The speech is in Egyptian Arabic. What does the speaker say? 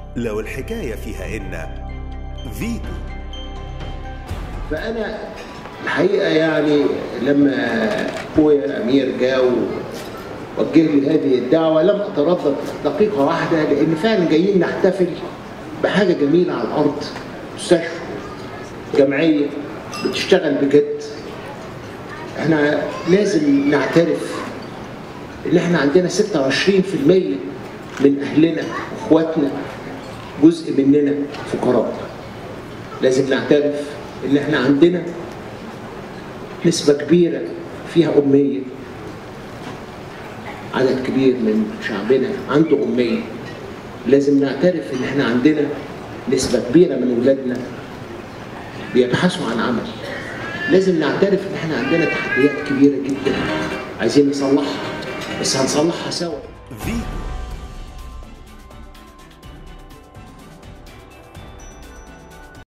لو الحكاية فيها إن فيتو فانا الحقيقه يعني لما اخويا امير جاء ووجه لي هذه الدعوه لم اتردد دقيقه واحده لان فعلا جايين نحتفل بحاجه جميله على الارض مستشفى جمعيه بتشتغل بجد احنا لازم نعترف ان احنا عندنا 26% من اهلنا واخواتنا جزء مننا فقراء لازم نعترف ان احنا عندنا نسبة كبيرة فيها أمية عدد كبير من شعبنا عنده أمية لازم نعترف ان احنا عندنا نسبة كبيرة من ولادنا بيبحثوا عن عمل لازم نعترف ان احنا عندنا تحديات كبيرة جدا عايزين نصلحها بس هنصلحها سوا فيتو